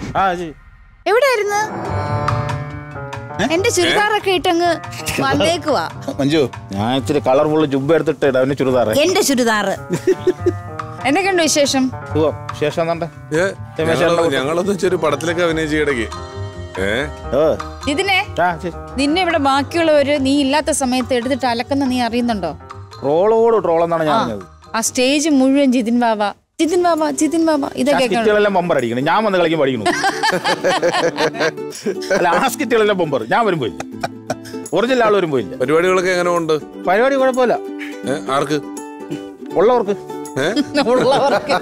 ആ ചെയ് എവിടെയായിരുന്നു എന്റെ ചുരിദാറൊക്കെ ഇട്ടങ്ങ് വന്നേക്കുവാ മഞ്ജു ഞാൻ ഇച്ചിരി കളർഫുൾ ജുബ്ബ എടുത്തിട്ട് ഇടാം അവന് ചുരിദാറ് എന്റെ ചുരിദാറ് എന്തൊക്കെയുണ്ട് വിശേഷം സുഖം ശേഷം എന്താ ഏ, ഞങ്ങള് ഞങ്ങളൊന്നും ചെറിയ പടത്തിലൊക്കെ അഭിനയിച്ച ഇടയ്ക്ക് ഏ ഓ ഇതിനെ ആ ശരി നിന്നെ ഇവിടെ ബാക്കിയുള്ളവര് നീ ഇല്ലാത്ത സമയത്ത് എടുത്തിട്ട് അലക്കുന്ന നീ അറിയുന്നുണ്ടോ ട്രോളോട് ട്രോൾ എന്നാണ് ഞാൻ പറഞ്ഞത് ആ സ്റ്റേജ് മുഴുവൻ ജിതിൻ ബാബ ജിതിൻ ബാബ ജിതിൻ ബാബ ഇതൊക്കെ സ്കിറ്റുകളെല്ലാം ബൊമ്പർ അടിക്കണം ഞാൻ വന്ന് കളിക്കും പഠിക്കണു അല്ല ആ സ്കിറ്റുകളെല്ലാം ബൊമ്പർ ഞാൻ വരും പോയില്ല ഒറിജിനൽ ആൾ വരും പോയില്ല പരിപാടികളൊക്കെ എങ്ങനെ ഉണ്ട് പരിപാടി കുഴപ്പമില്ല ഏ, ആർക്ക് ഉള്ളവർക്ക് ഏ ഉള്ളവർക്ക്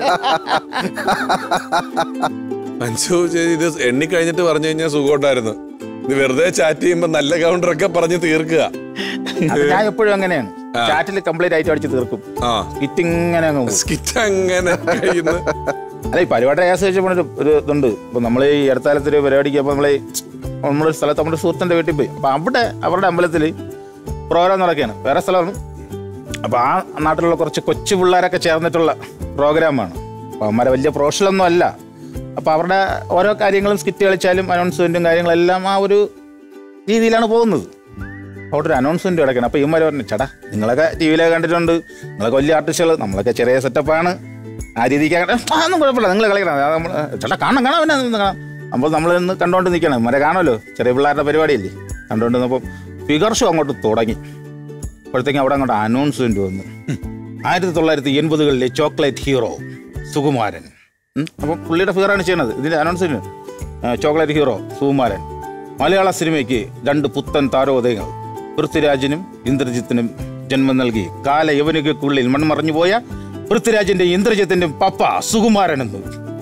അഞ്ചു ചേച്ചി ഇത് എണ്ണി കഴിഞ്ഞിട്ട് പറഞ്ഞു കഴിഞ്ഞാൽ സുഖമുണ്ടായിരുന്നു ഇത് വെറുതെ ചാറ്റ് ചെയ്യുമ്പോ നല്ല കൗണ്ടറൊക്കെ പറഞ്ഞ് തീർക്കുക അത് ഞാൻ എപ്പോഴും അങ്ങനെയാണ് ചാറ്റിൽ കംപ്ലീറ്റ് ആയിട്ട് അടിച്ച് തീർക്കും ആ സ്കിറ്റ് ഇങ്ങനെ അങ്ങ് പോകും സ്കിറ്റ് അങ്ങനെ കഴിയുന്നു അല്ല ഈ പരിപാടി ആശ്രയിച്ചപ്പോൾ ഒരു ഒരു ഇതുണ്ട് ഇപ്പൊ നമ്മൾ ഈ അടുത്താലത്ത് ഒരു പരിപാടിക്ക് അപ്പോൾ നമ്മൾ നമ്മളൊരു സ്ഥലത്ത് നമ്മുടെ സുഹൃത്തിന്റെ വീട്ടിൽ പോയി അപ്പൊ അവിടെ അവരുടെ അമ്പലത്തിൽ പ്രോഗ്രാം നടക്കുകയാണ് വേറെ സ്ഥലമാണ് അപ്പൊ ആ നാട്ടിലുള്ള കുറച്ച് കൊച്ചു പിള്ളേരൊക്കെ ചേർന്നിട്ടുള്ള പ്രോഗ്രാമാണ് അപ്പൊ അവന്മാരെ വലിയ പ്രൊഫഷണൽ ഒന്നും അല്ല അപ്പൊ അവരുടെ ഓരോ കാര്യങ്ങളും സ്കിറ്റ് കളിച്ചാലും അനൗൺസ്മെന്റും കാര്യങ്ങളെല്ലാം ആ ഒരു രീതിയിലാണ് പോകുന്നത് അവിടെ ഒരു അനൗൺസ്മെന്റ് കിടക്കണം അപ്പൊ ഇവന്മാർ പറഞ്ഞു ചേട്ടാ നിങ്ങളൊക്കെ ടി വിയിലൊക്കെ കണ്ടിട്ടുണ്ട് നിങ്ങളൊക്കെ വലിയ ആർട്ടിസ്റ്റുകൾ നമ്മളൊക്കെ ചെറിയ സെറ്റപ്പാണ് ആ രീതിക്ക് അങ്ങനെ, ആ ഒന്നും കുഴപ്പമില്ല നിങ്ങൾ കളിക്കണം അത് നമ്മൾ ചേട്ടാ കാണാം കാണാം പിന്നെ നിന്ന് കാണാം അപ്പോൾ നമ്മൾ ഇന്ന് കണ്ടുകൊണ്ട് നിൽക്കണം ഇവരെ കാണുമല്ലോ ചെറിയ പിള്ളേരുടെ പരിപാടിയല്ലേ കണ്ടുകൊണ്ട് നിന്നപ്പോൾ ഫിഗർ ഷോ അങ്ങോട്ട് തുടങ്ങി അപ്പോഴത്തേക്കും അവിടെ അങ്ങോട്ട് അനൗൺസ്മെന്റ് വന്നു ആയിരത്തി തൊള്ളായിരത്തി എൺപതുകളിലെ ചോക്ലേറ്റ് ഹീറോ സുകുമാരൻ ഉം. അപ്പം പുള്ളിയുടെ ഫിഗറാണ് ചെയ്യുന്നത് ഇതിന്റെ അനൗൺസ്മെന്റ് ചോക്ലേറ്റ് ഹീറോ സുകുമാരൻ മലയാള സിനിമയ്ക്ക് രണ്ട് പുത്തൻ താരോദയങ്ങൾ പൃഥ്വിരാജിനും ഇന്ദ്രജിത്തിനും ജന്മം നൽകി കാല യവനുകൾക്കുള്ളിൽ മൺമറഞ്ഞു പോയ പൃഥ്വിരാജിന്റെ ഇന്ദ്രജിത്തിന്റെ പപ്പ സുകുമാരൻ എന്ന്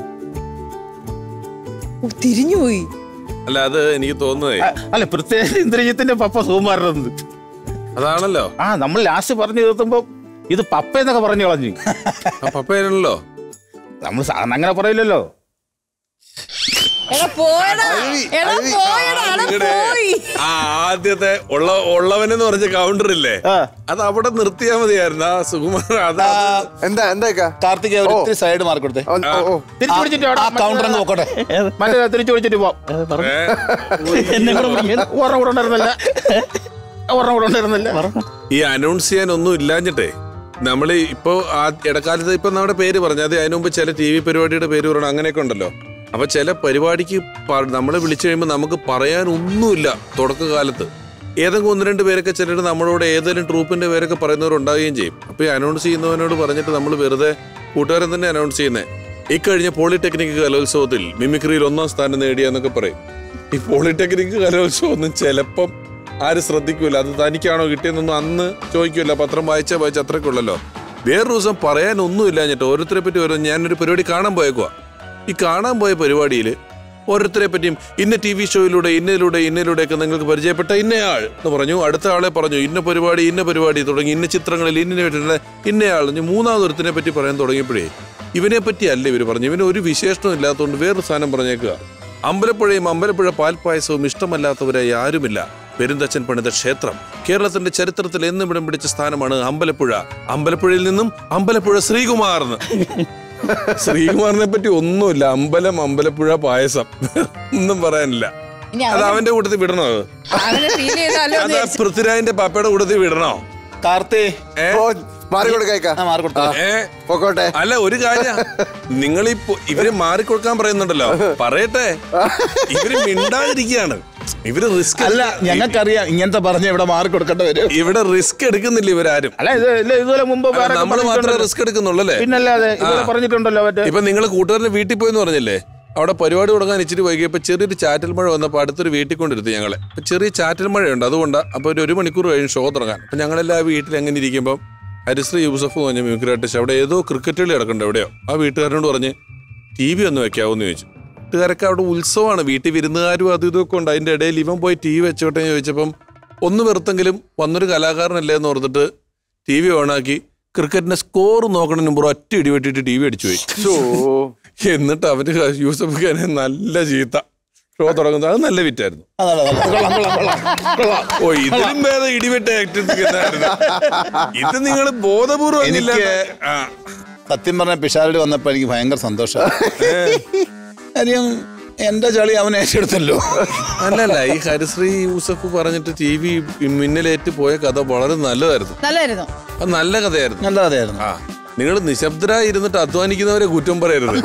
തിരിഞ്ഞുപോയി അല്ല അത് എനിക്ക് തോന്നുന്നേ അ- അല്ല പൃഥ്വിരാജ് ഇന്ദ്രജിത്തിന്റെ പപ്പ സുകുമാരൻ എന്ന് അതാണല്ലോ ആ നമ്മൾ ലാസ്റ്റ് പറഞ്ഞു തീർത്തുമ്പോ ഇത് പപ്പ എന്നൊക്കെ പറഞ്ഞു കളഞ്ഞു ആ പപ്പയാണല്ലോ നമ്മൾ സാധാരണ അങ്ങനെ പറയില്ലല്ലോ എടാ പോയടാ എടാ പോയടാ എടാ നിങ്ങടെ പോയി ആ ആദ്യത്തെ ഉള്ള ഉള്ളവനെന്ന് പറഞ്ഞ കൗണ്ടർ ഇല്ലേ ആ. അത് അവിടെ നിർത്തിയാ മതിയായിരുന്നു ആ സുകുമാർ അതാ എന്താ എന്താ ഇക്ക? കാർത്തിക് ഒരു ഇത്തിരി സൈഡ് മാർക്ക് കൊടുത്തേ ഓ, ഓ, ഓ. തിരിച്ചു പിടിച്ചിട്ട് ആ കൗണ്ടർ അങ്ങ് നോക്കട്ടെ മറ്റേ തിരിച്ചു പിടിച്ചിട്ട് പോവാം ഏ, എന്നെ കൂടെ പിടിക്കാൻ ഒരെണ്ണം കൂടെ ഉണ്ടായിരുന്നില്ല ഒരെണ്ണം കൂടെ ഉണ്ടായിരുന്നില്ല ഈ അനൗൺസ് ചെയ്യാൻ ഒന്നും ഇല്ലാഞ്ഞിട്ടേ നമ്മൾ ഇപ്പോ ആ ഇടക്കാലത്ത് ഇപ്പൊ നമ്മുടെ പേര് പറഞ്ഞു അത് അതിനു മുമ്പ് ചില ടി വി പരിപാടിയുടെ പേര് പറയണം അങ്ങനെയൊക്കെ ഉണ്ടല്ലോ അപ്പൊ ചില പരിപാടിക്ക് പ- നമ്മളെ വിളിച്ചു കഴിയുമ്പോൾ നമുക്ക് പറയാൻ ഒന്നുമില്ല തുടക്കകാലത്ത് ഏതെങ്കിലും ഒന്ന് രണ്ട് പേരൊക്കെ ചിലർ നമ്മളോട് ഏതെങ്കിലും ട്രൂപ്പിന്റെ പേരൊക്കെ പറയുന്നവരുണ്ടാവുകയും ചെയ്യും അപ്പൊ ഈ അനൗൺസ് ചെയ്യുന്നവനോട് പറഞ്ഞിട്ട് നമ്മൾ വെറുതെ കൂട്ടുകാരൻ തന്നെ അനൗൺസ് ചെയ്യുന്നത് ഇക്കഴിഞ്ഞ പോളിടെക്നിക് കലോത്സവത്തിൽ മിമിക്രിയിൽ ഒന്നാം സ്ഥാനം നേടിയെന്നൊക്കെ പറയും ഈ പോളിടെക്നിക് കലോത്സവം ഒന്നും ചിലപ്പം ആരും ശ്രദ്ധിക്കൂല അത് തനിക്കാണോ കിട്ടിയെന്നൊന്നും അന്ന് ചോദിക്കൂല പത്രം വായിച്ചാ വായിച്ച അത്രയ്ക്ക് ഉള്ളല്ലോ വേറൊരു ദിവസം പറയാൻ ഒന്നുമില്ല എന്നിട്ട് ഓരോരുത്തരെ പറ്റി ഓരോ ഞാനൊരു പരിപാടി കാണാൻ പോയേക്കുവാ ഈ കാണാൻ പോയ പരിപാടിയിൽ ഓരോരുത്തരെ പറ്റിയും ഇന്ന ടി വി ഷോയിലൂടെ ഇന്നയിലൂടെ ഇന്നയിലൂടെയൊക്കെ നിങ്ങൾക്ക് പരിചയപ്പെട്ട ഇന്നയാൾ എന്ന് പറഞ്ഞു അടുത്ത ആളെ പറഞ്ഞു ഇന്ന പരിപാടി ഇന്ന പരിപാടി തുടങ്ങി ഇന്ന ചിത്രങ്ങളിൽ ഇന്ന പറ്റിയുള്ള ഇന്നയാൾ എന്ന് മൂന്നാമതൊരുത്തിനെ പറ്റി പറയാൻ തുടങ്ങിയപ്പോഴേ ഇവനെ പറ്റി അല്ല ഇവർ പറഞ്ഞു ഇവന് ഒരു വിശേഷണം ഇല്ലാത്തതുകൊണ്ട് വേറൊരു സാധനം പറഞ്ഞേക്കുക അമ്പലപ്പുഴയും അമ്പലപ്പുഴ പാൽപ്പായസവും ഇഷ്ടമല്ലാത്തവരായി ആരുമില്ല പെരുന്തച്ചൻ പണിത ക്ഷേത്രം കേരളത്തിന്റെ ചരിത്രത്തിൽ എന്നും ഇടം പിടിച്ച സ്ഥാനമാണ് അമ്പലപ്പുഴ അമ്പലപ്പുഴയിൽ നിന്നും അമ്പലപ്പുഴ ശ്രീകുമാർന്ന് ശ്രീകുമാറിനെ പറ്റി ഒന്നുമില്ല അമ്പലം അമ്പലപ്പുഴ പായസം ഒന്നും പറയാനില്ല ഇനി അത് അവന്റെ കൂട്ടത്തിൽ വിടണോ അത് അവനെ ഫീൽ ചെയ്താലോ അത് ആ പൃഥ്വിരാജിന്റെ പപ്പയുടെ കൂട്ടത്തിൽ വിടണോ കാർത്തി ഏ ഓ, മാറി കൊടുക്ക ഇക്ക. ആ മാർക്ക് കൊടുത്തേ ഏ പൊക്കോട്ടെ അല്ല ഒരു കാര്യം നിങ്ങളിപ്പോ ഇവര് മാറിക്കൊടുക്കാൻ പറയുന്നുണ്ടല്ലോ പറയട്ടെ ഇവര് മിണ്ടാതിരിക്കുകയാണ് ഇവര് റിസ്ക് അല്ല ഞങ്ങൾക്കറിയാം ഇങ്ങനത്തെ പറഞ്ഞ ഇവിടെ മാർക്ക് കൊടുക്കേണ്ടി വരും ഇവിടെ റിസ്ക് എടുക്കുന്നില്ല ഇവരാരും അല്ല ഇത് ഇല്ല ഇതുപോലെ മുമ്പ് വേറെ നമ്മൾ മാത്രമേ റിസ്ക് എടുക്കുന്നുള്ളല്ലേ പിന്നല്ലാതെ ഇതുപോലെ പറഞ്ഞിട്ടുണ്ടല്ലോ മറ്റേ ഇപ്പൊ നിങ്ങൾ കൂട്ടുകാരന്റെ വീട്ടിൽ പോയെന്ന് പറഞ്ഞില്ലേ അവിടെ പരിപാടി തുടങ്ങാൻ ഇച്ചിരി വൈകിയപ്പോൾ ചെറിയൊരു ചാറ്റൽ മഴ വന്നപ്പോൾ അടുത്തൊരു വീട്ടിൽ കൊണ്ടിരുത്തി ഞങ്ങളെ അപ്പൊ ചെറിയ ചാറ്റൽ മഴയുണ്ട് അതുകൊണ്ട് അപ്പോൾ ഒരു ഒരു മണിക്കൂർ കഴിഞ്ഞ് ഷോ തുടങ്ങാൻ അപ്പൊ ഞങ്ങളെല്ലാം ആ വീട്ടിൽ അങ്ങനെ ഇരിക്കുമ്പോൾ ഹരിശ്രീ യൂസഫ് എന്ന് പറഞ്ഞ മ്യൂക്കർ ആർട്ടിസ്റ്റ് അവിടെ ഏതോ ക്രിക്കറ്റ് കളി നടക്കുന്നുണ്ട് എവിടെയോ ആ വീട്ടുകാരനോട് പറഞ്ഞ് ടി വി ഒന്ന് വെക്കാവോന്ന് ചോദിച്ചു വീട്ടുകാരൊക്കെ അവിടെ ഉത്സവമാണ് വീട്ടിൽ വിരുന്നുകാരും അതും ഇതൊക്കെ ഉണ്ട് അതിന്റെ ഇടയിൽ ഇവൻ പോയി ടി വി വെച്ചോട്ടെ എന്ന് ചോദിച്ചപ്പം ഒന്ന് വെറുത്തെങ്കിലും വന്നൊരു കലാകാരനല്ലേ എന്ന് ഓർത്തിട്ട് ടി വി ഓണാക്കി ക്രിക്കറ്റിന്റെ സ്കോർ നോക്കണതിന് മുമ്പ് ഒറ്റ ഇടി വെട്ടിട്ട് ടി വി അടിച്ചു പോയി ഷോ എന്നിട്ട് അവര് യൂസഫ് ഖാനെ നല്ല ചീത്ത ഷോ തുടങ്ങുന്നത് അത് നല്ല വിറ്റായിരുന്നു അതല്ല അതല്ല കൊള്ളാം കൊള്ളാം കൊള്ളാം കൊള്ളാം ഓ ഇതിലും ഭേദം ഇടിവെട്ട് ആക്ടിവിറ്റിക്കുന്നായിരുന്നു ഇത് നിങ്ങൾ ബോധപൂർവം എനിക്ക് ഇല്ലാതെ- ആ, സത്യം പറഞ്ഞ പിഷാരടി വന്നപ്പോ എനിക്ക് ഭയങ്കര സന്തോഷം കാര്യം എന്റെ ചളി അവൻ ഏറ്റെടുത്തല്ലോ അല്ലല്ല ഈ ഹരിശ്രീ യൂസഫ് പറഞ്ഞിട്ട് ടി വി മിന്നലേറ്റ് പോയ കഥ വളരെ നല്ലതായിരുന്നു നല്ലതായിരുന്നു അത് നല്ല കഥയായിരുന്നു നല്ല കഥയായിരുന്നു ആ നിങ്ങൾ നിശബ്ദരായി ഇരുന്നിട്ട് അധ്വാനിക്കുന്നവരെ കുറ്റം പറയരുത്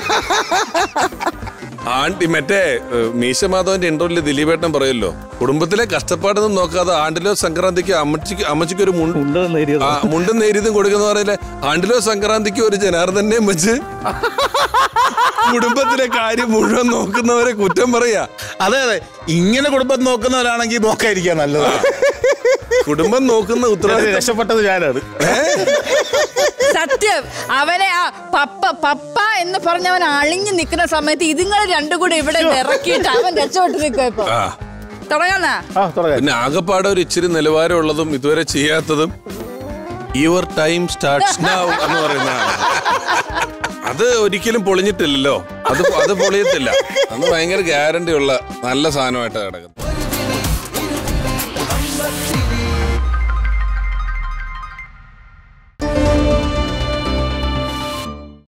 ആണ്ടി മറ്റേ ഏഹ്, മീശ മാധവന്റെ ഇന്റർവ്യൂല് ദിലീപേട്ടൻ പറയല്ലോ കുടുംബത്തിലെ കഷ്ടപ്പാടൊന്നും നോക്കാതെ ആണ്ടിലോ സംക്രാന്തിക്ക് അമ്മച്ചിക്ക് അമ്മച്ചിക്ക് ഒരു മുണ്ട് ആ മുണ്ടും നേരിയതും കൊടുക്കുന്ന പറയില്ലേ ആണ്ടിലോ സംക്രാന്തിക്ക് ഒരു ജനാർദ്ദനെയും വെച്ച് കുടുംബത്തിലെ കാര്യം മുഴുവൻ നോക്കുന്നവരെ കുറ്റം പറയാ അതെ അതെ ഇങ്ങനെ കുടുംബം നോക്കുന്നവരാണെങ്കിൽ നോക്കാതിരിക്കാൻ നല്ലത് കുടുംബം നോക്കുന്ന ഉത്തരവാദിത്തം രക്ഷപ്പെട്ടത് ഞാനാണ് സത്യം അവനെ ആ പപ്പ പപ്പ എന്ന് പറഞ്ഞവൻ അളിഞ്ഞു നിൽക്കുന്ന സമയത്ത് ഇതുങ്ങൾ രണ്ടും കൂടെ ഇവിടെ ഇറക്കിയിട്ട് അവൻ രക്ഷപ്പെട്ട് നിൽക്കുക ഇപ്പൊ ആ തുടങ്ങാന്നാ ആ തുടങ്ങാം പിന്നെ ആകെപ്പാടെ ഒരു ഇച്ചിരി നിലവാരമുള്ളതും ഇതുവരെ ചെയ്യാത്തതും യുവർ ടൈം സ്റ്റാർട്ട്സ് നൗ എന്ന് പറയുന്നതാണ് അത് ഒരിക്കലും പൊളിഞ്ഞിട്ടില്ലല്ലോ അത് അത് പൊളിയത്തില്ല അന്ന് ഭയങ്കര ഗ്യാരണ്ടി ഉള്ള നല്ല സാധനമായിട്ടാണ് കിടക്കുന്നത്